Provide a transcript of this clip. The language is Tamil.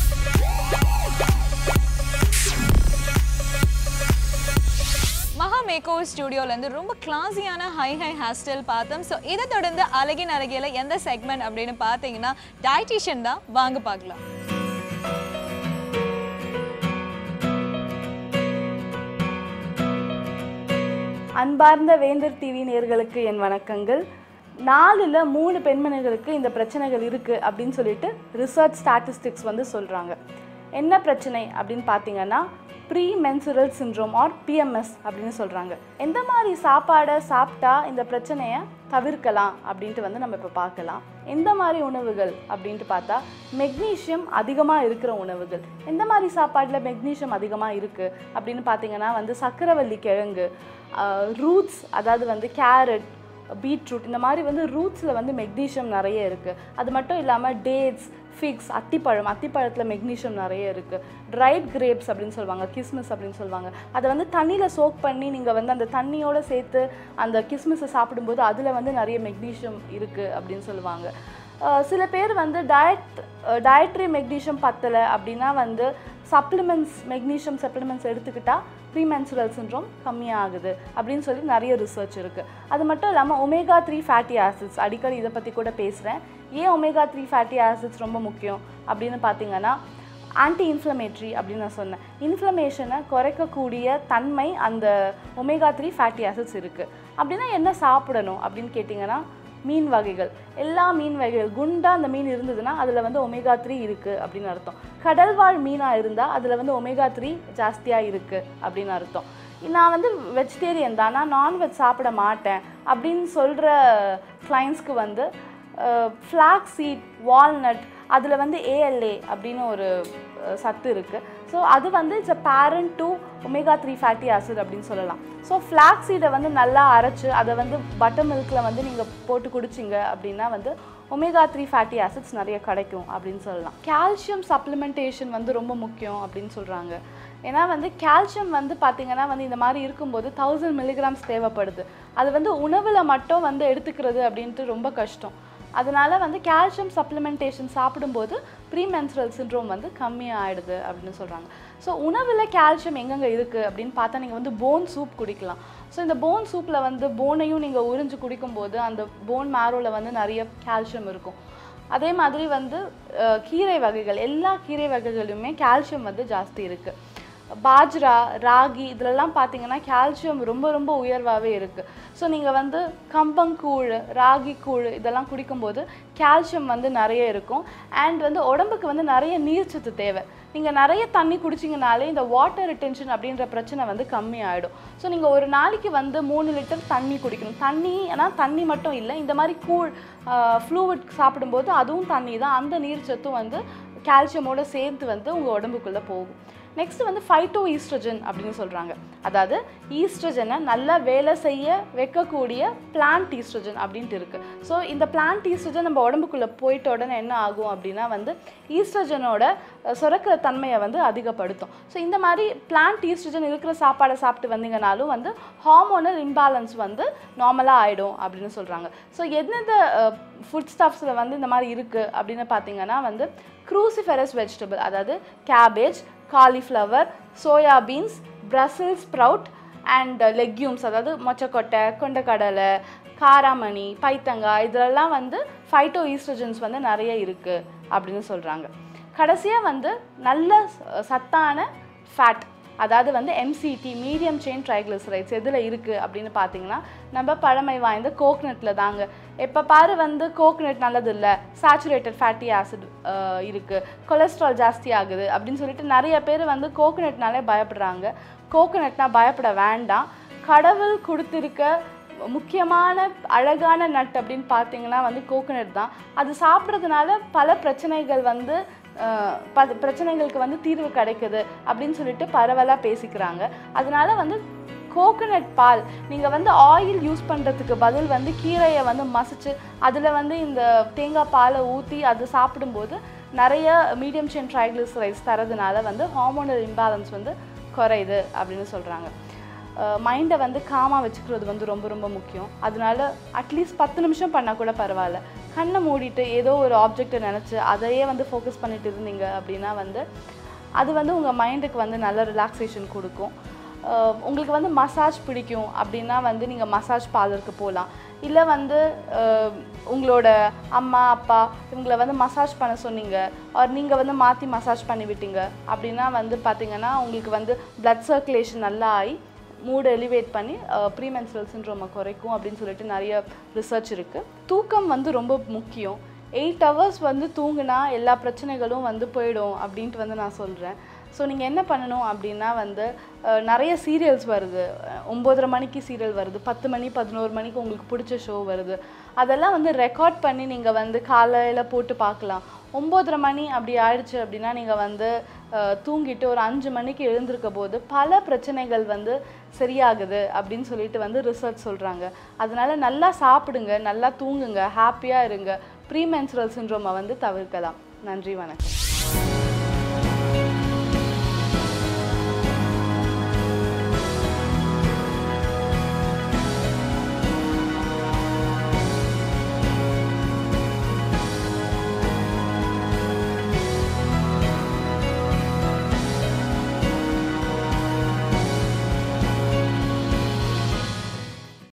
மகா மேக் ஓவர் ஸ்டுடியோலேருந்து ரொம்ப கிளாஸியான ஹை ஹை ஹேர் ஸ்டைல் பார்த்தோம் ஸோ இதை தொடர்ந்து அழகின் அழகியில் எந்த செக்மெண்ட் அப்படின்னு பார்த்தீங்கன்னா டயட்டிஷியன் தான் வாங்க பார்க்கலாம் அன்பார்ந்த வேந்தர் டிவி நேர்களுக்கு என் வணக்கங்கள் நாலில் மூணு பெண்மணிகளுக்கு இந்த பிரச்சனைகள் இருக்குது அப்படின்னு சொல்லிட்டு ரிசர்ச் ஸ்டாட்டிஸ்டிக்ஸ் வந்து சொல்கிறாங்க என்ன பிரச்சனை அப்படின்னு பார்த்தீங்கன்னா premenstrual syndrome or PMS அப்படின்னு சொல்கிறாங்க எந்த மாதிரி சாப்பாடை சாப்பிட்டா இந்த பிரச்சனையை தவிர்க்கலாம் அப்படின்ட்டு வந்து நம்ம இப்போ பார்க்கலாம் எந்த மாதிரி உணவுகள் அப்படின்ட்டு பார்த்தா மெக்னீஷியம் அதிகமாக இருக்கிற உணவுகள் எந்த மாதிரி சாப்பாட்டில் மெக்னீஷியம் அதிகமாக இருக்குது அப்படின்னு பார்த்தீங்கன்னா வந்து சக்கரவள்ளி கிழங்கு ரூட்ஸ் அதாவது வந்து கேரட் பீட்ரூட் இந்த மாதிரி வந்து ரூட்ஸில் வந்து மெக்னீஷியம் நிறைய இருக்குது அது மட்டும் இல்லாமல் டேட்ஸ் ஃபிக்ஸ் அத்திப்பழம் அத்திப்பழத்தில் மெக்னீஷியம் நிறைய இருக்குது ட்ரைட் கிரேப்ஸ் அப்படின்னு சொல்லுவாங்க கிஸ்மிஸ் அப்படின்னு சொல்லுவாங்க அதை வந்து தண்ணியில் சோக் பண்ணி நீங்கள் வந்து அந்த தண்ணியோடு சேர்த்து அந்த கிஸ்மிஸை சாப்பிடும்போது அதில் வந்து நிறைய மெக்னீஷியம் இருக்குது அப்படின்னு சொல்லுவாங்க அஹ் சில பேர் வந்து டயட் டயட்ரி மெக்னீஷியம் பத்தலை அப்படின்னா வந்து சப்ளிமெண்ட்ஸ் மெக்னீஷியம் சப்ளிமெண்ட்ஸ் எடுத்துக்கிட்டால் ப்ரீமென்சுரல் சின்ரோம் கம்மியாகுது அப்படின்னு சொல்லி நிறைய ரிசர்ச் இருக்குது அது மட்டும் இல்லாமல் ஒமேகா த்ரீ ஃபேட்டி ஆசிட்ஸ் அடிக்கடி இதை பற்றி கூட பேசுகிறேன் ஏன் ஒமேகா த்ரீ ஃபேட்டி ஆசிட்ஸ் ரொம்ப முக்கியம் அப்படின்னு பார்த்தீங்கன்னா ஆன்டி இன்ஃப்ளமேட்ரி அப்படின்னு நான் சொன்னேன் இன்ஃப்ளமேஷனை குறைக்கக்கூடிய தன்மை அந்த ஒமேகா த்ரீ ஃபேட்டி ஆசிட்ஸ் இருக்குது அப்படின்னா என்ன சாப்பிடணும் அப்படின்னு கேட்டிங்கன்னா மீன் வகைகள் எல்லா மீன் வகைகள் குண்டா அந்த மீன் இருந்ததுன்னா அதில் வந்து ஒமேகா த்ரீ இருக்குது அப்படின்னு அர்த்தம் கடல்வாழ் மீனாக இருந்தால் அதில் வந்து ஒமேகா த்ரீ ஜாஸ்தியாக இருக்குது அப்படின்னு அர்த்தம் நான் வந்து வெஜிடேரியன் தான் நான் நான்வெஜ் சாப்பிட மாட்டேன் அப்படின்னு சொல்கிற கிளைண்ட்ஸ்க்கு வந்து ஃப்ளாக் சீட் வால்நட் அதில் வந்து ஏஎல்ஏ அப்படின்னு ஒரு அஹ், சத்து இருக்குது ஸோ அது வந்து it's a parent to omega three fatty acid அப்படின்னு சொல்லலாம் ஸோ ஃப்ளாக் சீடை வந்து நல்லா அரைச்சு அதை வந்து பட்டர் மில்கில் வந்து நீங்கள் போட்டு குடிச்சிங்க அப்படின்னா வந்து ஒமேகா த்ரீ ஃபேட்டி ஆசிட்ஸ் நிறைய கிடைக்கும் அப்படின்னு சொல்லலாம் கால்சியம் சப்ளிமெண்டேஷன் வந்து ரொம்ப முக்கியம் அப்படின்னு சொல்கிறாங்க ஏன்னா வந்து கால்சியம் வந்து பார்த்தீங்கன்னா வந்து இந்த மாதிரி இருக்கும்போது தௌசண்ட் மில்லிகிராம்ஸ் தேவைப்படுது அது வந்து உணவில் மட்டும் வந்து எடுத்துக்கிறது அப்படின்ட்டு ரொம்ப கஷ்டம் அதனால வந்து கால்சியம் சப்ளிமெண்டேஷன் சாப்பிடும்போது ப்ரீமென்சுரல் சிண்ட்ரோம் வந்து கம்மியாகிடுது அப்படின்னு சொல்கிறாங்க ஸோ உணவில் கால்சியம் எங்கெங்கே இருக்குது அப்படின்னு பார்த்தா நீங்கள் வந்து போன் சூப் குடிக்கலாம் ஸோ இந்த போன் சூப்பில் வந்து போனையும் நீங்கள் உறிஞ்சு குடிக்கும்போது அந்த போன் மேரோவில் வந்து நிறைய கால்சியம் இருக்கும் அதே மாதிரி வந்து அஹ், கீரை வகைகள் எல்லா கீரை வகைகளுமே கால்சியம் வந்து ஜாஸ்தி இருக்குது பாஜ்ரா ராகி இதிலெல்லாம் பார்த்தீங்கன்னா கால்சியம் ரொம்ப ரொம்ப உயர்வாகவே இருக்குது ஸோ நீங்கள் வந்து கம்பங்கூழ் ராகி கூழ் இதெல்லாம் குடிக்கும்போது கால்சியம் வந்து நிறைய இருக்கும் அண்ட் வந்து உடம்புக்கு வந்து நிறைய நீர்ச்சத்து தேவை நீங்கள் நிறைய தண்ணி குடிச்சிங்கனாலே இந்த வாட்டர் ரிட்டென்ஷன் அப்படின்ற பிரச்சனை வந்து கம்மி ஆகிடும் ஸோ நீங்கள் ஒரு நாளைக்கு வந்து மூணு லிட்டர் தண்ணி குடிக்கணும் தண்ணி ஏன்னா தண்ணி மட்டும் இல்லை இந்த மாதிரி கூழ் ஃப்ளூவிட் சாப்பிடும்போது அதுவும் தண்ணி தான் அந்த நீர்ச்சத்தும் வந்து கால்சியமோட சேர்த்து வந்து உங்கள் உடம்புக்குள்ளே போகும் நெக்ஸ்ட் வந்து ஃபைட்டோ ஈஸ்ட்ரஜன் அப்படின்னு சொல்கிறாங்க அதாவது ஈஸ்ட்ரஜனை நல்லா வேலை செய்ய வைக்கக்கூடிய பிளான்ட் ஈஸ்ட்ரஜன் அப்படின்ட்டு இருக்குது ஸோ இந்த பிளான்ட் ஈஸ்ட்ரஜன் நம்ம உடம்புக்குள்ளே போயிட்ட உடனே என்ன ஆகும் அப்படின்னா வந்து ஈஸ்ட்ரஜனோட அஹ், சுரக்கிற தன்மையை வந்து அதிகப்படுத்தும் ஸோ இந்த மாதிரி பிளான்ட் ஈஸ்ட்ரஜன் இருக்கிற சாப்பாடை சாப்பிட்டு வந்தீங்கனாலும் வந்து ஹார்மோனல் இம்பேலன்ஸ் வந்து நார்மலாக ஆகிடும் அப்படின்னு சொல்கிறாங்க ஸோ எந்தெந்த ஃபுட் ஸ்டஃப்ஸில் வந்து இந்த மாதிரி இருக்குது அப்படின்னு பார்த்தீங்கன்னா வந்து க்ரூசிஃபெரஸ் வெஜிடபிள் அதாவது cabbage cauliflower soya beans brussel sprout and legumes அதாவது மொச்சக்கொட்டை கொண்டக்கடலை காராமணி பைத்தங்காய் இதெல்லாம் வந்து ஃபைட்டோ ஈஸ்ட்ரஜன்ஸ் வந்து நிறைய இருக்குது அப்படின்னு சொல்கிறாங்க கடைசியாக வந்து நல்ல ச- சத்தான ஃபேட் அதாவது வந்து எம்சிடி மீடியம் செயின் ட்ரைக்ளிசரைட்ஸ் எதில் இருக்குது அப்படின்னு பார்த்தீங்கன்னா நம்ம பழமை வாய்ந்த கோக்னட்டில் தாங்க எப்போ பாரு வந்து கோக்னட் நல்லது இல்லை சேச்சுரேட்டட் ஃபேட்டி ஆசிட் இருக்குது கொலஸ்ட்ரால் ஜாஸ்தி ஆகுது அப்படின்னு சொல்லிட்டு நிறைய பேர் வந்து கோகனட்னாலே பயப்படுறாங்க கோகனட்னா பயப்பட வேண்டாம் கடவுள் கொடுத்துருக்க முக்கியமான அழகான நட் அப்படின்னு பார்த்தீங்கன்னா வந்து கோகனட் தான் அது சாப்பிட்றதுனால பல பிரச்சனைகள் வந்து அஹ், ப பிரச்சனைகளுக்கு வந்து தீர்வு கிடைக்குது அப்படின்னு சொல்லிட்டு பரவலாக பேசிக்கிறாங்க அதனால வந்து கோகனட் பால் நீங்கள் வந்து ஆயில் யூஸ் பண்ணுறதுக்கு பதில் வந்து கீரையை வந்து மசிச்சு அதில் வந்து இந்த தேங்காய் பாலை ஊற்றி அது சாப்பிடும்போது நிறைய மீடியம் செயின் ட்ரைக்ளிசரைட்ஸ் தரதுனால வந்து ஹார்மோனல் இம்பேலன்ஸ் வந்து குறையுது அப்படின்னு சொல்கிறாங்க மைண்டை வந்து காமாக வச்சுக்கிறது வந்து ரொம்ப ரொம்ப முக்கியம் அதனால அட்லீஸ்ட் பத்து நிமிஷம் பண்ணால் கூட பரவாயில்ல கண்ணை மூடிட்டு ஏதோ ஒரு ஆப்ஜெக்டை நினச்சி அதையே வந்து ஃபோக்கஸ் பண்ணிட்டு இருந்தீங்க அப்படின்னா வந்து அது வந்து உங்கள் மைண்டுக்கு வந்து நல்ல ரிலாக்ஸேஷன் கொடுக்கும் அஹ் உங்களுக்கு வந்து மசாஜ் பிடிக்கும் அப்படின்னா வந்து நீங்கள் மசாஜ் பார்லருக்கு போகலாம் இல்லை வந்து அஹ், உங்களோட அம்மா அப்பா இவங்கள வந்து மசாஜ் பண்ண சொன்னீங்க ஆர் நீங்கள் வந்து மாற்றி மசாஜ் பண்ணி விட்டீங்க அப்படின்னா வந்து பார்த்தீங்கன்னா உங்களுக்கு வந்து blood சர்க்குலேஷன் நல்லா ஆகி மூடு எலிவேட் பண்ணி ப்ரீமென்ஸ்ட்ரல் சின்ட்ரோமை குறைக்கும் அப்படின்னு சொல்லிட்டு நிறைய ரிசர்ச் இருக்குது தூக்கம் வந்து ரொம்ப முக்கியம் எயிட் ஹவர்ஸ் வந்து தூங்குனா எல்லா பிரச்சனைகளும் வந்து போயிடும் அப்படின்ட்டு வந்து நான் சொல்கிறேன் ஸோ நீங்கள் என்ன பண்ணணும் அப்படின்னா வந்து அஹ், நிறைய சீரியல்ஸ் வருது அஹ், ஒம்போதரை மணிக்கு சீரியல் வருது பத்து மணி பதினோரு மணிக்கு உங்களுக்கு பிடிச்ச ஷோ வருது அதெல்லாம் வந்து ரெக்கார்ட் பண்ணி நீங்கள் வந்து காலையில் போட்டு பார்க்கலாம் ஒம்போதரை மணி அப்படி ஆயிடுச்சு அப்படின்னா நீங்கள் வந்து அஹ், தூங்கிட்டு ஒரு அஞ்சு மணிக்கு எழுந்திருக்க போது பல பிரச்சனைகள் வந்து சரியாகுது அப்படின்னு சொல்லிட்டு வந்து ரிசர்ச் சொல்கிறாங்க அதனால நல்லா சாப்பிடுங்க நல்லா தூங்குங்க ஹாப்பியாக இருங்க ப்ரீமென்சுரல் சின்ரோமை வந்து தவிர்க்கலாம் நன்றி வணக்கம்